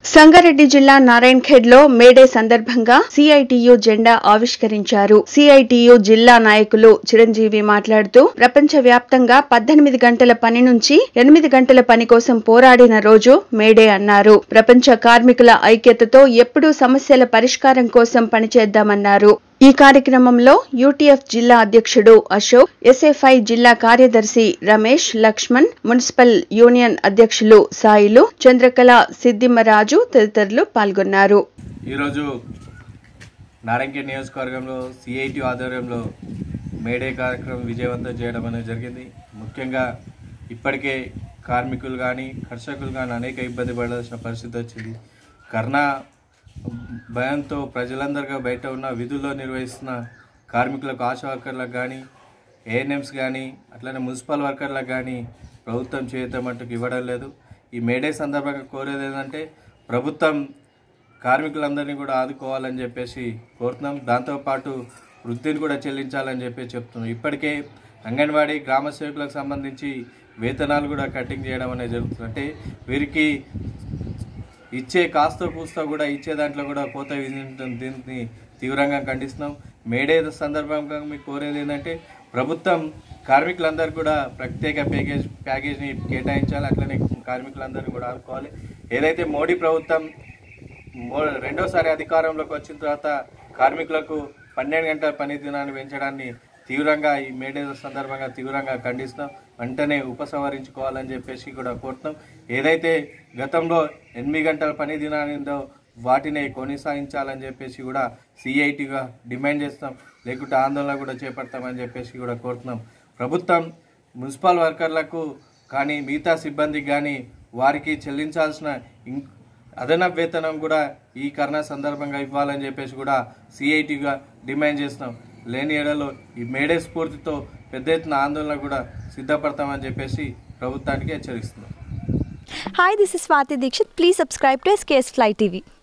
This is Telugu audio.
సంగారెడ్డి జిల్లా నారాయణఖేడ్ లో మేడే సందర్భంగా సిఐటియు జెండా ఆవిష్కరించారు సిఐటియు జిల్లా నాయకులు చిరంజీవి మాట్లాడుతూ ప్రపంచ వ్యాప్తంగా పద్దెనిమిది గంటల పని నుంచి ఎనిమిది గంటల పని కోసం పోరాడిన రోజు మేడే అన్నారు ప్రపంచ కార్మికుల ఐక్యతతో ఎప్పుడూ సమస్యల పరిష్కారం కోసం పనిచేద్దామన్నారు ఈ కార్యక్రమంలో యూటీఎఫ్ జిల్లా అధ్యక్షుడు అశోక్ ఎస్ఎఫ్ఐ జిల్లా కార్యదర్శి రమేష్ లక్ష్మణ్ మున్సిపల్ యూనియన్ అధ్యక్షులు సాయిలు చంద్రకళ సిద్దిమరాజు తదితరులు పాల్గొన్నారు ఈరోజు నారాయణఖేడ్ నియోజకవర్గంలో సిఐటి ఆధ్వర్యంలో మేడే కార్యక్రమం విజయవంతం చేయడం అనేది జరిగింది ముఖ్యంగా ఇప్పటికే కార్మికులు కానీ కర్షకులు కానీ అనేక ఇబ్బంది పడాల్సిన పరిస్థితి వచ్చింది కరోనా భయంతో ప్రజలందరిగా బయట ఉన్న విధుల్లో నిర్వహిస్తున్న కార్మికులకు ఆశా వర్కర్లకు కానీ ఏఎన్ఎంస్ కానీ అట్లనే మున్సిపల్ వర్కర్లకు కానీ ప్రభుత్వం చేత మట్టుకు ఇవ్వడం లేదు ఈ మేడే సందర్భంగా కోరేది ఏంటంటే ప్రభుత్వం కార్మికులందరినీ కూడా ఆదుకోవాలని చెప్పేసి కోరుతున్నాం దాంతోపాటు వృత్తిని కూడా చెల్లించాలని చెప్పి చెప్తున్నాం ఇప్పటికే అంగన్వాడీ గ్రామ సేవకులకు సంబంధించి వేతనాలు కూడా కటింగ్ చేయడం అనేది జరుగుతుంది అంటే వీరికి ఇచ్చే కాస్త పూస్తో కూడా ఇచ్చే దాంట్లో కూడా కోత విధించడం దీన్ని తీవ్రంగా ఖండిస్తున్నాం మేడే సందర్భంగా మీకు కోరేది ఏంటంటే ప్రభుత్వం కార్మికులందరూ కూడా ప్రత్యేక ప్యాకేజ్ ప్యాకేజ్ని కేటాయించాలి అట్లనే కార్మికులందరూ కూడా ఆదుకోవాలి ఏదైతే మోడీ ప్రభుత్వం మో రెండోసారి అధికారంలోకి వచ్చిన తర్వాత కార్మికులకు పన్నెండు గంటల పని దినాన్ని పెంచడాన్ని తీవ్రంగా ఈ మేడే సందర్భంగా తీవ్రంగా ఖండిస్తున్నాం వెంటనే ఉపసంహరించుకోవాలని చెప్పేసి కూడా కోరుతున్నాం ఏదైతే గతంలో ఎనిమిది గంటల పని దినానిందో వాటిని కొనసాగించాలని చెప్పేసి కూడా సిఐటిగా డిమాండ్ చేస్తాం లేకుంటే ఆందోళన కూడా చేపడతామని చెప్పేసి కూడా కోరుతున్నాం ప్రభుత్వం మున్సిపల్ వర్కర్లకు కానీ మిగతా సిబ్బందికి కానీ వారికి చెల్లించాల్సిన ఇం అదనపు వేతనం కూడా ఈ కరోనా సందర్భంగా ఇవ్వాలని చెప్పేసి కూడా సిఐటిగా డిమాండ్ చేస్తున్నాం లేని ఏడలో ఈ మేడే స్ఫూర్తితో పెద్ద ఎత్తున ఆందోళన కూడా సిద్ధపడతామని చెప్పేసి ప్రభుత్వానికి హెచ్చరిస్తున్నాం Hi, this is Swati Dikshit. Please subscribe to SKS Fly TV.